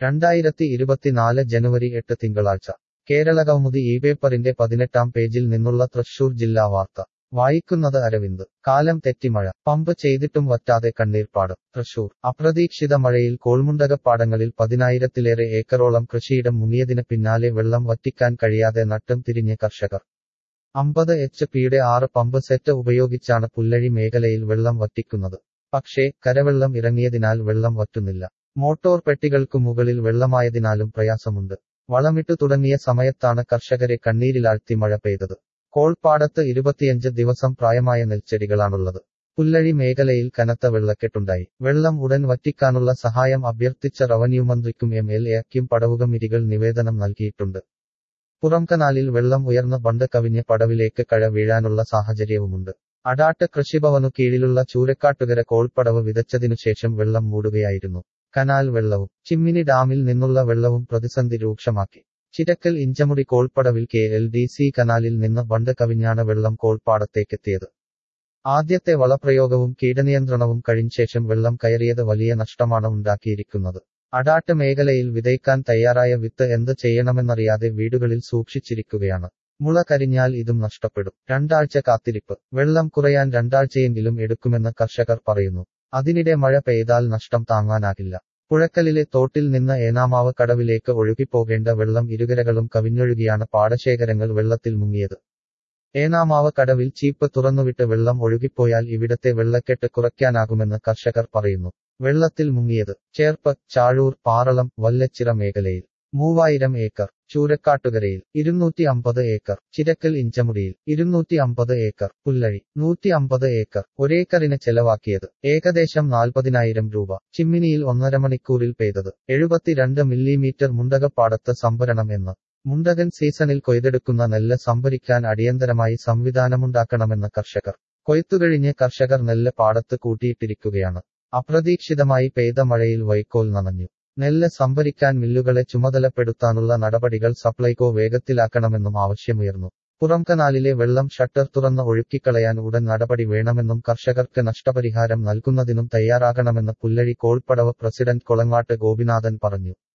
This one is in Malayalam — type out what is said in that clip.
രണ്ടായിരത്തി ഇരുപത്തിനാല് ജനുവരി എട്ട് തിങ്കളാഴ്ച കേരളകൗമുദി ഈ പേപ്പറിന്റെ പതിനെട്ടാം പേജിൽ നിന്നുള്ള തൃശൂർ ജില്ലാ വാർത്ത വായിക്കുന്നത് അരവിന്ദ് കാലം തെറ്റിമഴ പമ്പ് ചെയ്തിട്ടും വറ്റാതെ കണ്ണീർപ്പാടം തൃശൂർ അപ്രതീക്ഷിത മഴയിൽ കോൾമുണ്ടകപ്പാടങ്ങളിൽ പതിനായിരത്തിലേറെ ഏക്കറോളം കൃഷിയിടം മുങ്ങിയതിന് പിന്നാലെ വെള്ളം വറ്റിക്കാൻ കഴിയാതെ നട്ടം തിരിഞ്ഞ് കർഷകർ അമ്പത് എച്ച് പിയുടെ ആറ് പമ്പ് സെറ്റ് ഉപയോഗിച്ചാണ് പുല്ലഴി മേഖലയിൽ വെള്ളം വറ്റിക്കുന്നത് പക്ഷേ കരവെള്ളം ഇറങ്ങിയതിനാൽ വെള്ളം വറ്റുന്നില്ല മോട്ടോർ പെട്ടികൾക്കു മുകളിൽ വെള്ളമായതിനാലും പ്രയാസമുണ്ട് വളമിട്ടു തുടങ്ങിയ സമയത്താണ് കർഷകരെ കണ്ണീരിലാഴ്ത്തി മഴ പെയ്തത് കോൾപ്പാടത്ത് ഇരുപത്തിയഞ്ച് ദിവസം പ്രായമായ നെൽച്ചെടികളാണുള്ളത് പുല്ലഴി മേഖലയിൽ കനത്ത വെള്ളക്കെട്ടുണ്ടായി വെള്ളം ഉടൻ വറ്റിക്കാനുള്ള സഹായം അഭ്യർത്ഥിച്ച റവന്യൂ മന്ത്രിക്കും എം എൽ എക്കും പടവുകമിരികൾ നിവേദനം നൽകിയിട്ടുണ്ട് പുറംകനാലിൽ വെള്ളം ഉയർന്ന ബണ്ട് കവിഞ്ഞ് പടവിലേക്ക് കഴ വീഴാനുള്ള സാഹചര്യവുമുണ്ട് അടാട്ട് കൃഷിഭവനു കീഴിലുള്ള ചൂരക്കാട്ടുകര കോൾപ്പടവ് വിതച്ചതിനുശേഷം വെള്ളം മൂടുകയായിരുന്നു കനാൽ വെള്ളവും ചിമ്മിനി ഡാമിൽ നിന്നുള്ള വെള്ളവും പ്രതിസന്ധി രൂക്ഷമാക്കി ചിരക്കൽ ഇഞ്ചമുടി കോൾപ്പടവിൽ കെ എൽ ഡി സി കനാലിൽ നിന്ന് ബണ്ട് കവിഞ്ഞാണ് വെള്ളം കോൾപ്പാടത്തേക്കെത്തിയത് ആദ്യത്തെ വളപ്രയോഗവും കീടനിയന്ത്രണവും കഴിഞ്ഞശേഷം വെള്ളം കയറിയത് വലിയ നഷ്ടമാണ് ഉണ്ടാക്കിയിരിക്കുന്നത് അടാട്ട് മേഖലയിൽ വിതയ്ക്കാൻ തയ്യാറായ വിത്ത് എന്ത് ചെയ്യണമെന്നറിയാതെ വീടുകളിൽ സൂക്ഷിച്ചിരിക്കുകയാണ് മുള കരിഞ്ഞാൽ ഇതും നഷ്ടപ്പെടും രണ്ടാഴ്ച കാത്തിരിപ്പ് വെള്ളം കുറയാൻ രണ്ടാഴ്ചയെങ്കിലും എടുക്കുമെന്ന് കർഷകർ പറയുന്നു അതിനിടെ മഴ പെയ്താൽ നഷ്ടം താങ്ങാനാകില്ല പുഴക്കലിലെ തോട്ടിൽ നിന്ന് ഏനാമാവ് കടവിലേക്ക് ഒഴുകിപ്പോകേണ്ട വെള്ളം ഇരുകരകളും കവിഞ്ഞൊഴുകിയാണ് പാടശേഖരങ്ങൾ വെള്ളത്തിൽ മുങ്ങിയത് ഏനാമാവ് കടവിൽ ചീപ്പ് തുറന്നുവിട്ട് വെള്ളം ഒഴുകിപ്പോയാൽ ഇവിടത്തെ വെള്ളക്കെട്ട് കുറയ്ക്കാനാകുമെന്ന് കർഷകർ പറയുന്നു വെള്ളത്തിൽ മുങ്ങിയത് ചേർപ്പ് ചാഴൂർ പാറളം വല്ലച്ചിറ മേഖലയിൽ മൂവായിരം ഏക്കർ ചൂരക്കാട്ടുകരയിൽ ഇരുന്നൂറ്റി അമ്പത് ഏക്കർ ചിരക്കൽ ഇഞ്ചമുടിയിൽ ഇരുന്നൂറ്റി അമ്പത് ഏക്കർ പുല്ലഴി നൂറ്റി അമ്പത് ഏക്കർ ഒരേക്കറിന് ചെലവാക്കിയത് ഏകദേശം നാൽപ്പതിനായിരം രൂപ ചിമ്മിനിയിൽ ഒന്നര മണിക്കൂറിൽ പെയ്തത് എഴുപത്തിരണ്ട് മില്ലിമീറ്റർ മുണ്ടകപ്പാടത്ത് സംഭരണം എന്ന് മുണ്ടകൻ സീസണിൽ കൊയ്തെടുക്കുന്ന നെല്ല് സംഭരിക്കാൻ അടിയന്തരമായി സംവിധാനമുണ്ടാക്കണമെന്ന് കർഷകർ കൊയ്ത്തുകഴിഞ്ഞ് കർഷകർ നെല്ല് പാടത്ത് കൂട്ടിയിട്ടിരിക്കുകയാണ് അപ്രതീക്ഷിതമായി പെയ്ത മഴയിൽ വൈക്കോൽ നനഞ്ഞു നെല്ല് സംഭരിക്കാൻ മില്ലുകളെ ചുമതലപ്പെടുത്താനുള്ള നടപടികൾ സപ്ലൈകോ വേഗത്തിലാക്കണമെന്നും ആവശ്യമുയർന്നു പുറംകനാലിലെ വെള്ളം ഷട്ടർ തുറന്ന് ഒഴുക്കിക്കളയാൻ ഉടൻ നടപടി വേണമെന്നും കർഷകർക്ക് നഷ്ടപരിഹാരം നൽകുന്നതിനും തയ്യാറാകണമെന്ന് പുല്ലഴി കോൾപ്പടവ് പ്രസിഡന്റ് കൊളങ്ങാട്ട് ഗോപിനാഥൻ പറഞ്ഞു